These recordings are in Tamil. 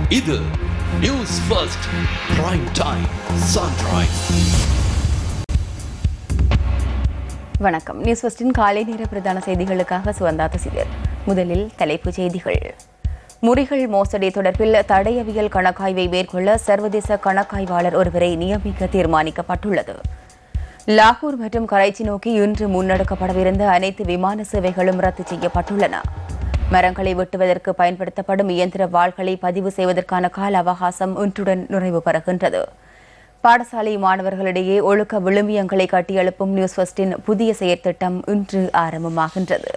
இது news first prime time sunrise வணக்கம் நியூஸ் ஃபஸ்டின் காலை நேர பிரதான செய்திகளுக்காக சுவந்தா தசிதர் முதலில் தலைப்புச் செய்திகள் முறிகள் மோசடி தொடர்பில் தடயவியல் கணக்காய்வை மேற்கொள்ள சர்வதேச கணக்காய்வாளர் ஒருவரை நியமிக்க தீர்மானிக்கப்பட்டுள்ளது லாகூர் மற்றும் கரைச்சி நோக்கி இன்று முன்னெடுக்கப்படவிருந்த அனைத்து விமான சேவைகளும் ரத்து செய்யப்பட்டுள்ளன மரங்களை வெட்டுவதற்கு பயன்படுத்தப்படும் இயந்திர வாள்களை பதிவு செய்வதற்கான கால அவகாசம் இன்றுடன் நிறைவு பெறுகின்றது பாடசாலை மாணவர்களிடையே ஒழுக்க விழுமியங்களை கட்டியெழுப்பும் நியூஸ் ஃபர்ஸ்டின் புதிய செயற்திட்டம் இன்று ஆரம்பமாகின்றது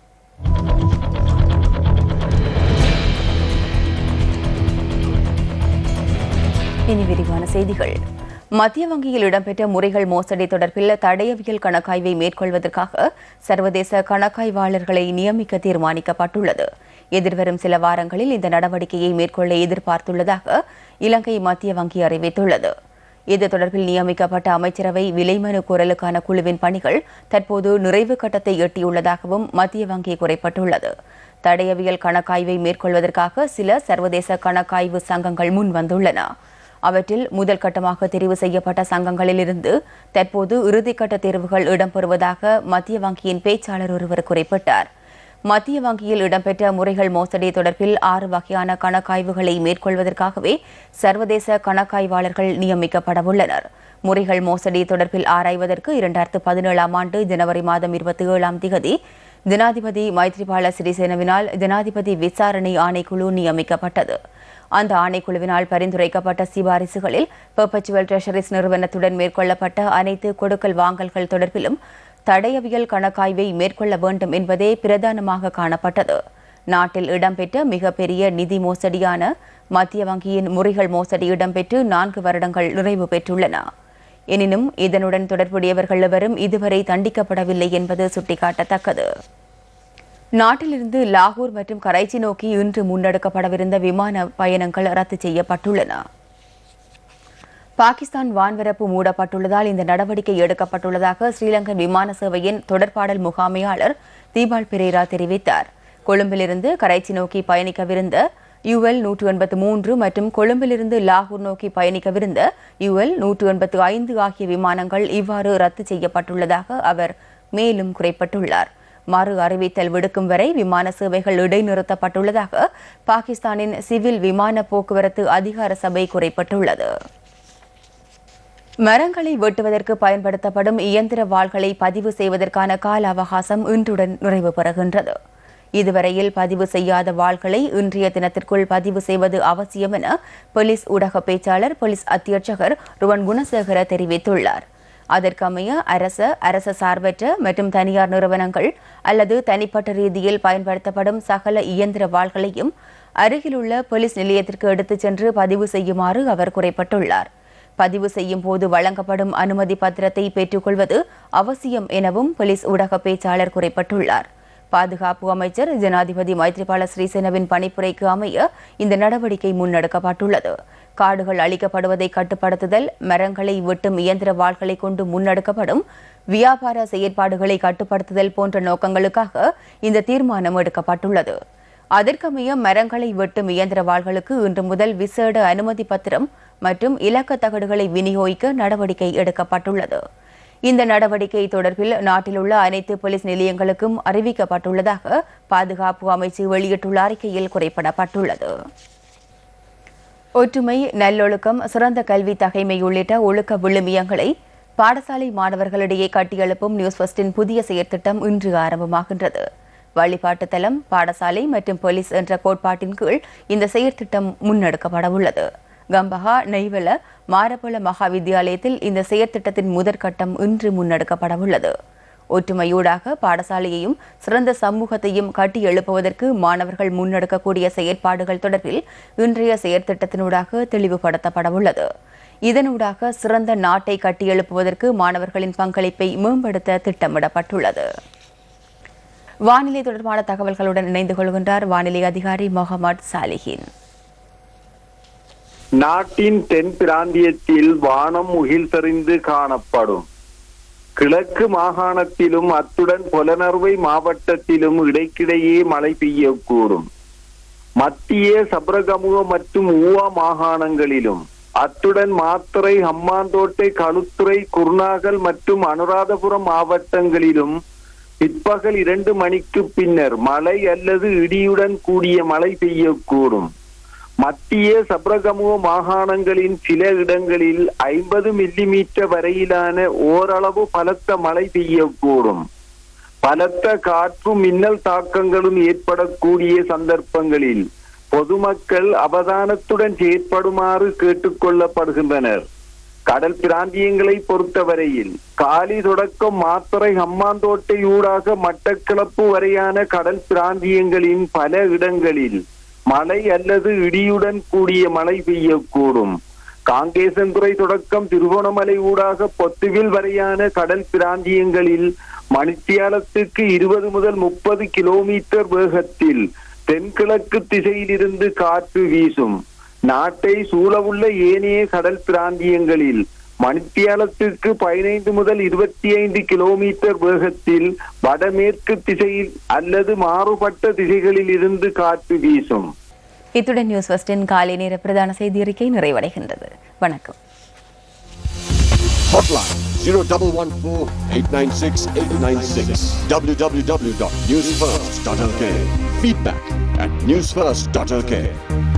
இனி விரிவான செய்திகள் மத்திய வங்கியில் இடம்பெற்ற முறைகள் மோசடி தொடர்பில் தடயவியல் கணக்காய்வை மேற்கொள்வதற்காக சர்வதேச கணக்காய்வாளர்களை நியமிக்க தீர்மானிக்கப்பட்டுள்ளது எதிர்வரும் சில வாரங்களில் இந்த நடவடிக்கையை மேற்கொள்ள எதிர்பார்த்துள்ளதாக இலங்கை மத்திய வங்கி அறிவித்துள்ளது இது தொடர்பில் நியமிக்கப்பட்ட அமைச்சரவை விலைமனு குரலுக்கான குழுவின் பணிகள் தற்போது நிறைவு கட்டத்தை எட்டியுள்ளதாகவும் மத்திய வங்கி குறைப்பட்டுள்ளது தடயவியல் கணக்காய்வை மேற்கொள்வதற்காக சில சர்வதேச கணக்காய்வு சங்கங்கள் முன் வந்துள்ளன அவற்றில் முதல் கட்டமாக தெரிவு செய்யப்பட்ட சங்கங்களிலிருந்து தற்போது இறுதிக்கட்ட தேர்வுகள் இடம்பெறுவதாக மத்திய வங்கியின் பேச்சாளர் ஒருவர் குறிப்பிட்டார் மத்திய வங்கியில் இடம்பெற்ற முறைகள் மோசடி தொடர்பில் ஆறு வகையான கணக்காய்வுகளை மேற்கொள்வதற்காகவே சர்வதேச கணக்காய்வாளர்கள் நியமிக்கப்படவுள்ளனர் முறைகள் மோசடி தொடர்பில் ஆராய்வதற்கு இரண்டாயிரத்து பதினேழாம் ஆண்டு ஜனவரி மாதம் இருபத்தி ஏழாம் திகதி ஜனாதிபதி மைத்ரிபால சிறிசேனவினால் ஜனாதிபதி விசாரணை ஆணைக்குழு நியமிக்கப்பட்டது அந்த ஆணைக்குழுவினால் பரிந்துரைக்கப்பட்ட சிபாரிசுகளில் பெர்பச்சுவல் ட்ரெஷரிஸ் நிறுவனத்துடன் மேற்கொள்ளப்பட்ட அனைத்து கொடுக்கல் வாங்கல்கள் தொடர்பிலும் தடயவியல் கணக்காய்வை மேற்கொள்ள வேண்டும் என்பதே பிரதானமாக காணப்பட்டது நாட்டில் இடம்பெற்ற மிகப்பெரிய நிதி மோசடியான மத்திய வங்கியின் முறிகள் மோசடி இடம்பெற்று நான்கு வருடங்கள் நிறைவு பெற்றுள்ளன எனினும் இதனுடன் தொடர்புடையவர்கள் எவரும் இதுவரை தண்டிக்கப்படவில்லை என்பது சுட்டிக்காட்டத்தக்கது நாட்டிலிருந்து லாகூர் மற்றும் கரைச்சி நோக்கி இன்று முன்னெடுக்கப்படவிருந்த விமான பயணங்கள் ரத்து செய்யப்பட்டுள்ளன பாகிஸ்தான் வான்வரப்பு மூடப்பட்டுள்ளதால் இந்த நடவடிக்கை எடுக்கப்பட்டுள்ளதாக ஸ்ரீலங்கன் விமான சேவையின் தொடர்பாடல் முகாமையாளர் தீபால் பிரேரா தெரிவித்தார் கொழும்பிலிருந்து கரைச்சி நோக்கி பயணிக்கவிருந்த யுஎல் நூற்று எண்பத்து மூன்று மற்றும் கொழும்பிலிருந்து லாகூர் நோக்கி பயணிக்கவிருந்த யுஎல் நூற்று எண்பத்து ஐந்து ஆகிய விமானங்கள் இவ்வாறு ரத்து செய்யப்பட்டுள்ளதாக அவர் மேலும் குறிப்பிட்டுள்ளார் மறு அறிவித்தல் விடுக்கும் வரை விமான சேவைகள் இடைநிறுத்தப்பட்டுள்ளதாக பாகிஸ்தானின் சிவில் விமான போக்குவரத்து அதிகார சபை குறிப்பிட்டுள்ளது மரங்களை வெட்டுவதற்கு பயன்படுத்தப்படும் இயந்திர வாள்களை பதிவு செய்வதற்கான கால அவகாசம் இன்றுடன் நிறைவு பெறுகின்றது இதுவரையில் பதிவு செய்யாத வாள்களை இன்றைய தினத்திற்குள் பதிவு செய்வது அவசியம் என போலீஸ் ஊடக பேச்சாளர் போலீஸ் அத்தியட்சகர் ருவன் குணசேகர தெரிவித்துள்ளார் அதற்கமைய அரச அரச சார்பற்ற மற்றும் தனியார் நிறுவனங்கள் அல்லது தனிப்பட்ட ரீதியில் பயன்படுத்தப்படும் சகல இயந்திர வாள்களையும் அருகிலுள்ள போலீஸ் நிலையத்திற்கு எடுத்துச் சென்று பதிவு செய்யுமாறு அவர் குறிப்பிட்டுள்ளார் பதிவு செய்யும் போது வழங்கப்படும் அனுமதி பத்திரத்தை பெற்றுக்கொள்வது அவசியம் எனவும் போலீஸ் ஊடக பேச்சாளர் குறிப்பிட்டுள்ளார் பாதுகாப்பு அமைச்சர் ஜனாதிபதி மைத்ரிபால ஸ்ரீசேனவின் பணிப்புரைக்கு அமைய இந்த நடவடிக்கை முன்னெடுக்கப்பட்டுள்ளது காடுகள் அழிக்கப்படுவதை கட்டுப்படுத்துதல் மரங்களை வெட்டும் இயந்திர வாள்களை கொண்டு முன்னெடுக்கப்படும் வியாபார செயற்பாடுகளை கட்டுப்படுத்துதல் போன்ற நோக்கங்களுக்காக இந்த தீர்மானம் எடுக்கப்பட்டுள்ளது அதற்கமைய மரங்களை வெட்டும் இயந்திர வாள்களுக்கு இன்று முதல் விசேட அனுமதி பத்திரம் மற்றும் இலக்க தகடுகளை விநியோகிக்க நடவடிக்கை எடுக்கப்பட்டுள்ளது இந்த நடவடிக்கை தொடர்பில் நாட்டில் உள்ள அனைத்து போலீஸ் நிலையங்களுக்கும் அறிவிக்கப்பட்டுள்ளதாக பாதுகாப்பு அமைச்சு வெளியிட்டுள்ள அறிக்கையில் குறிப்பிடப்பட்டுள்ளது ஒற்றுமை நல்லொழுக்கம் சிறந்த கல்வி தகைமை உள்ளிட்ட ஒழுக்க விழுமியங்களை பாடசாலை மாணவர்களிடையே கட்டியெழுப்பும் நியூஸ் ஃபர்ஸ்டின் புதிய செயற்திட்டம் இன்று ஆரம்பமாகின்றது வழிபாட்டு தளம் பாடசாலை மற்றும் போலீஸ் என்ற கோட்பாட்டின் கீழ் இந்த செயற்திட்டம் முன்னெடுக்கப்பட உள்ளது கம்பஹா நெய்வல மாரபல மகா வித்தியாலயத்தில் இந்த செயற்திட்டத்தின் முதற்கட்டம் இன்று முன்னெடுக்கப்பட உள்ளது ஒற்றுமையூடாக பாடசாலையையும் சிறந்த சமூகத்தையும் கட்டி எழுப்புவதற்கு மாணவர்கள் முன்னெடுக்கக்கூடிய செயற்பாடுகள் தொடர்பில் இன்றைய செயற்திட்டத்தினூடாக தெளிவுபடுத்தப்பட உள்ளது இதனூடாக சிறந்த நாட்டை கட்டியெழுப்புவதற்கு மாணவர்களின் பங்களிப்பை மேம்படுத்த திட்டமிடப்பட்டுள்ளது வானிலை தொடர்பான தகவல்களுடன் இணைந்து கொள்கின்றார் வானிலை அதிகாரி முகமது சாலிஹின் நாட்டின் தென் பிராந்தியத்தில் வானம் முகில் செறிந்து காணப்படும் கிழக்கு மாகாணத்திலும் அத்துடன் புலனறுவை மாவட்டத்திலும் இடைக்கிடையே மழை பெய்யக்கூடும் மத்திய சப்ரகமுக மற்றும் ஊவா மாகாணங்களிலும் அத்துடன் மாத்தறை ஹம்மாந்தோட்டை களுத்துறை குருநாகல் மற்றும் அனுராதபுரம் மாவட்டங்களிலும் பிற்பகல் இரண்டு மணிக்கு பின்னர் மழை அல்லது இடியுடன் கூடிய மழை பெய்யக்கூடும் மத்திய சப்ரகமுக மாகாணங்களின் சில இடங்களில் ஐம்பது மில்லிமீட்டர் வரையிலான ஓரளவு பலத்த மழை பெய்யக்கூடும் பலத்த காற்றும் மின்னல் தாக்கங்களும் ஏற்படக்கூடிய சந்தர்ப்பங்களில் பொதுமக்கள் அவதானத்துடன் செயற்படுமாறு கேட்டுக்கொள்ளப்படுகின்றனர் கடல் பிராந்தியங்களை பொறுத்தவரையில் காலி தொடக்கம் மாத்தறை ஹம்மாந்தோட்டை ஊடாக மட்டக்களப்பு வரையான கடல் பிராந்தியங்களின் பல இடங்களில் மழை அல்லது இடியுடன் கூடிய மழை பெய்யக்கூடும் காங்கேசன்துறை தொடக்கம் திருகோணமலை ஊடாக பொத்துவில் வரையான கடல் பிராந்தியங்களில் மணித்தியாலத்துக்கு இருபது முதல் முப்பது கிலோமீட்டர் வேகத்தில் தென்கிழக்கு திசையிலிருந்து காற்று வீசும் நாட்டை சூழவுள்ள ஏனைய கடல் பிராந்தியங்களில் மணித்தியாலத்திற்கு பதினைந்து முதல் இருபத்தி ஐந்து கிலோமீட்டர் வேகத்தில் வடமேற்கு திசையில் அல்லது மாறுபட்ட திசைகளில் இருந்து காற்று வீசும் இத்துடன் நியூஸ் ஃபர்ஸ்டின் காலை நேர பிரதான செய்தி அறிக்கை நிறைவடைகின்றது வணக்கம் Hotline 0114-896-896 www.newsfirst.lk Feedback at newsfirst.lk